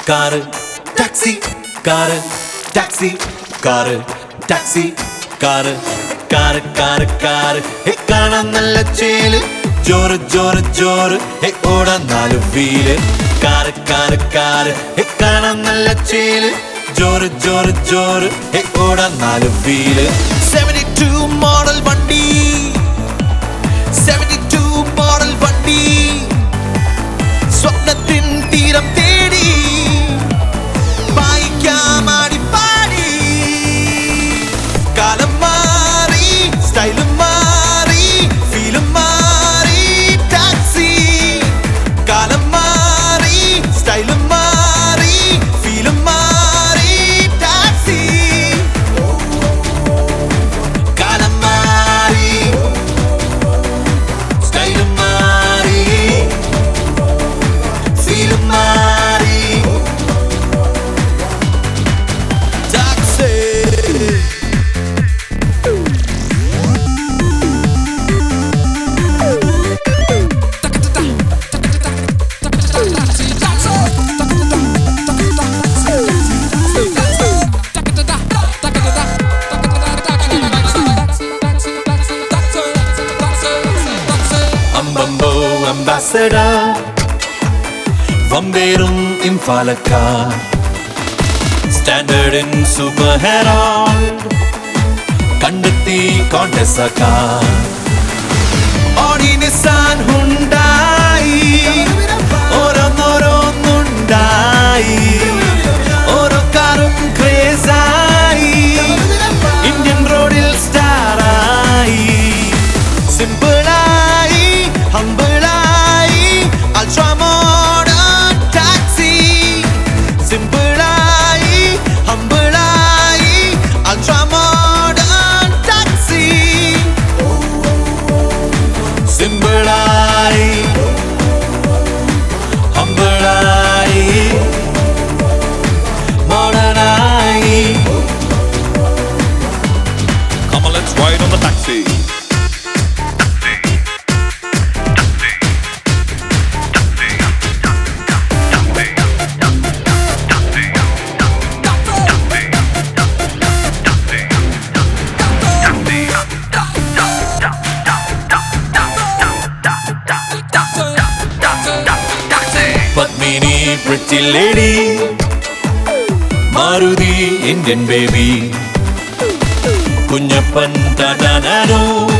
Car taxi car taxi car taxi car car car car hey കാണാൻ നല്ല ചേല് ജോറ് ജോറ് ജോറ് ഹേ ഓടാൻ നാല് wheel car car car hey കാണാൻ നല്ല ചേല് ജോറ് ജോറ് ജോറ് ഹേ ഓടാൻ നാല് വീല് സെവൻറ്റി ടു മോഡൽ വണ്ടി സെവൻറ്റി ടു മോഡൽ വണ്ടി സ്വപ്നത്തിൻ തീരം തേടി വായിക്കാമാടി പാടി കാലം മാറി സ്റ്റൈലും മാറി ഫീലും മാറി ടാക്സി കാലം മാറി സ്റ്റൈലും മാറി ഫീലും മാറി ടാക്സി കാലം മാറി സ്റ്റൈലും മാറി ഫീലും മാറി ടാക്സി അമ്പമ്പോ അംബാസഡർ വമ്പേറും ഇംഫാലക്കാർ സ്റ്റാൻഡേർഡ് ഇൻ സൂപ്പർ ഹെറാൾഡ് കണ്ടെത്തി കോണ്ടസാക്കാർ ഓടി നിസാൻ ഹുണ്ടായി ഓരോന്നോരോന്നുണ്ടായി ഓരോ കാറും ക്രേസായി ഇന്ത്യൻ റോഡിൽ സ്റ്റാറായി സിമ്പിളായി ഹമ്പിളായി അൾട്രാ മോഡേൺ ടാക്സി സിമ്പിളായി ഹമ്പിളായി അൾട്രാ മോഡേൺ ടാക്സി സിമ്പിളായി ഹമ്പിളായി മോഡേണായി Come on, let's ride on the taxi. Padmini pretty lady Maruti Indian baby Kunjappan ടാറ്റാനോ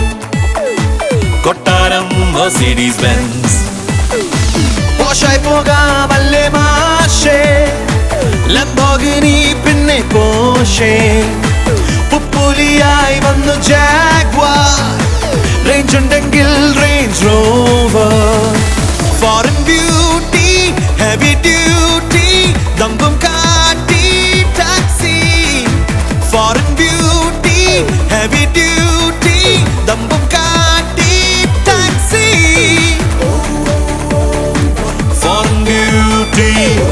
കൊട്ടാരം മെർസിഡീസ് ബെൻസ് പോഷായി പോകാമല്ലേ മാഷേ ലംബോഗിനി പിന്നെ പോഷേ പുപ്പുലിയായി വന്നു ജാഗ്വാർ റേഞ്ച് ഉണ്ടെങ്കിൽ Range Rover foreign beauty heavy duty ദമ്പും കാട്ടി taxi foreign beauty heavy duty ദമ്പും കാട്ടി taxi foreign beauty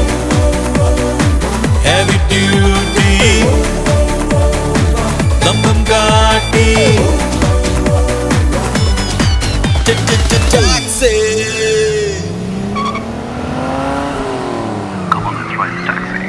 heavy duty ദമ്പും കാട്ടി taxi Come on, let's ride the taxi.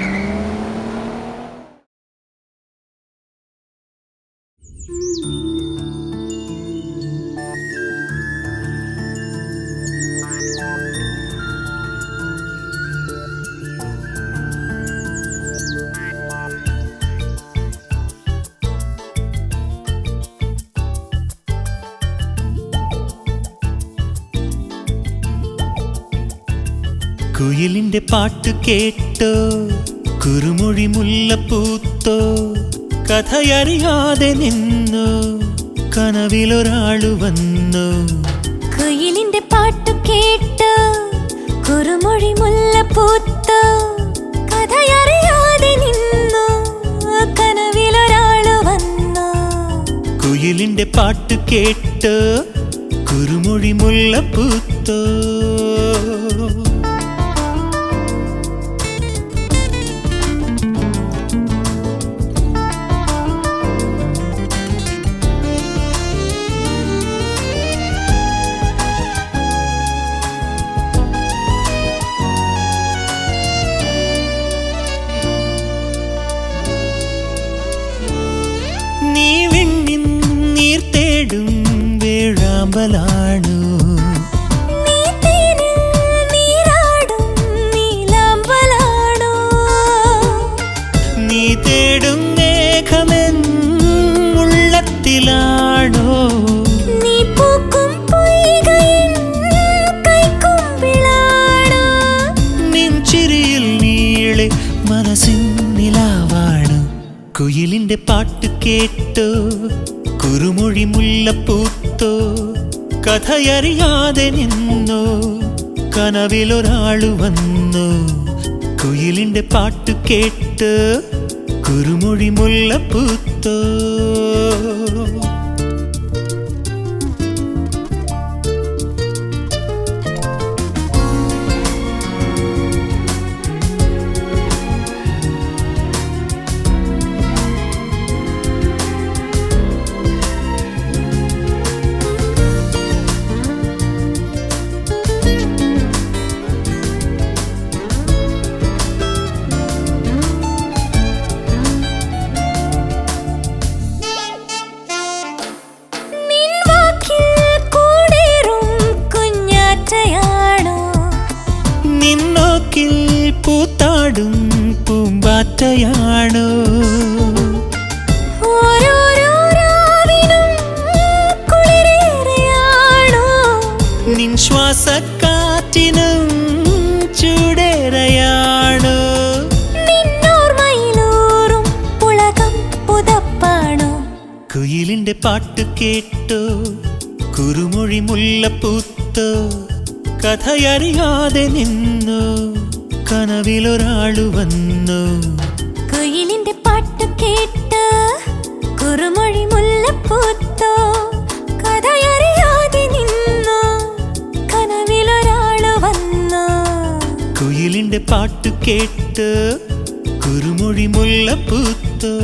കുയിലിന്റെ പാട്ട് കേട്ടോ കുറുമൊഴി മുല്ലപ്പൂത്തോ കഥയറിയാതെ നിന്നു കനവിലൊരാളു വന്നു കുയിലിന്റെ പാട്ടു കേട്ടു കുറുമൊഴി മുല്ല പൂത്തു കഥയറിയാതെ നിന്നു കനവിലൊരാള് വന്നു കുയിലിന്റെ പാട്ട് കേട്ടോ കുറുമൊഴി മുല്ലപ്പൂത്തോ നീലാമ്പലാണു നീ തേനിൽ നീരാടും നീലാമ്പലാണോ നീ തേടും മേഘമെൻ ഉള്ളത്തിലാണോ നീ പൂക്കും പൊയ്കയിൻ കൈക്കുമ്പിളാണോ നെഞ്ചിരിയിൽ നീളെ മനസ്സിൻ നിലാവാണ് കുയിലിന്റെ പാട്ട് കേട്ടോ കുറുമൊഴി മുല്ലപ്പൂത്തോ കഥയറിയാതെ നിന്നോ കനവിലൊരാളു വന്നു കുയിലിന്റെ പാട്ട് കേട്ട് കുറുമൊഴി മുല്ലപ്പൂത്തോ നിൻ വാക്കിൽ കൂടേറും കുഞ്ഞാറ്റയാണോ നിന്നോക്കിൽ പൂത്താടും പൂമ്പാറ്റയാണോ ഓരോരോ രാവിനും കുളിരേറെയാണോ നിൻ ശ്വാസക്കാറ്റിനും ചൂടേറയാണോ നിന്നോർമ്മയിലൂറും പുളകം പുതപ്പാണോ കുയിലിന്റെ പാട്ട് കേട്ടോ കുറുമൊഴി മുല്ലപ്പൂത്തോ കഥയറിയാതെ നിന്നു കനവിലൊരാളു വന്നു കുയിലിന്റെ പാട്ട് കേട്ട് കുറുമൊഴി മുല്ലപ്പൂത്തോ കഥയറിയാതെ നിന്നു കനവിലൊരാള് വന്നു കുയിലിന്റെ പാട്ട് കേട്ട് കുറുമൊഴി മുല്ലപ്പൂത്തോ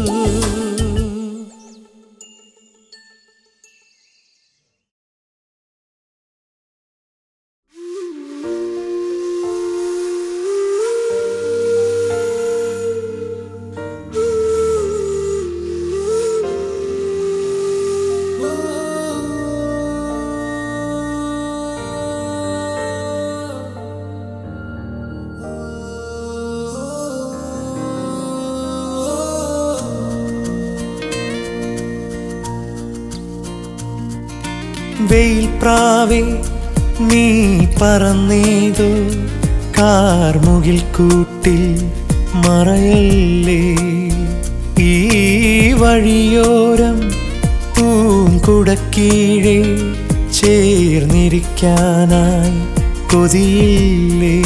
വെയിൽ പ്രാവേ നീ പറന്നേതോ കാർമുകിൽ കൂട്ടിൽ മറയല്ലേ ഈ വഴിയോരം പൂങ്കുടക്കീഴെ ചേർന്നിരിക്കാനായി കൊതിയില്ലേ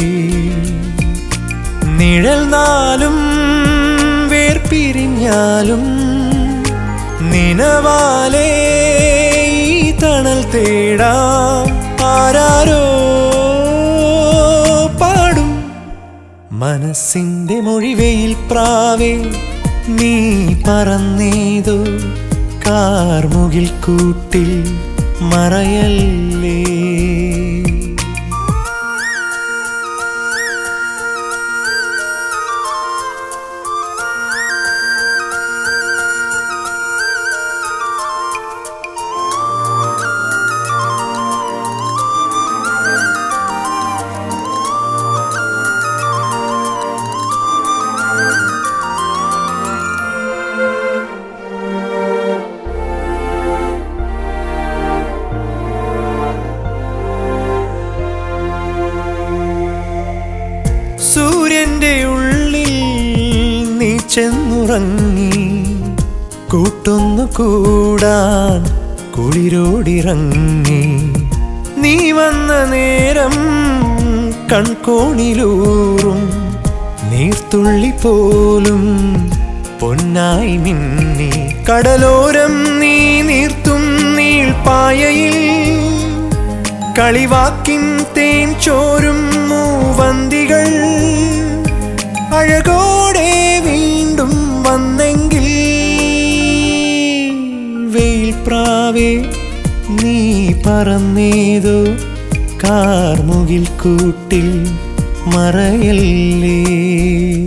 നിഴൽ നാലും വേർപിരിഞ്ഞാലും നിനവാലേ ഈ തണൽ തേടാം ആരാരോ പാടും മനസ്സിന്റെ മൊഴിവയിൽ പ്രാവേ നീ പറന്നേതോ കാർമുകിൽ കൂട്ടിൽ മറയല്ലേ സൂര്യന്റെ ഉള്ളിൽ നീ ചെന്നുറങ്ങി കൂട്ടൊന്നു കൂടാൻ കുളിരോടിറങ്ങി നീ വന്ന നേരം കൺകോണിലൂറും നീർത്തുള്ളി പോലും പൊന്നായി മിന്നി കടലോരം നീ നീർത്തും നീൾപ്പായയിൽ കളിവാക്കിൻ തേൻ ചോരും മൂവന്തികൾ അഴകോടെ വീണ്ടും വന്നെങ്കിൽ വെയിൽ പ്രാവേ നീ പറന്നേതോ കാർമുകിൽ കൂട്ടിൽ മറയല്ലേ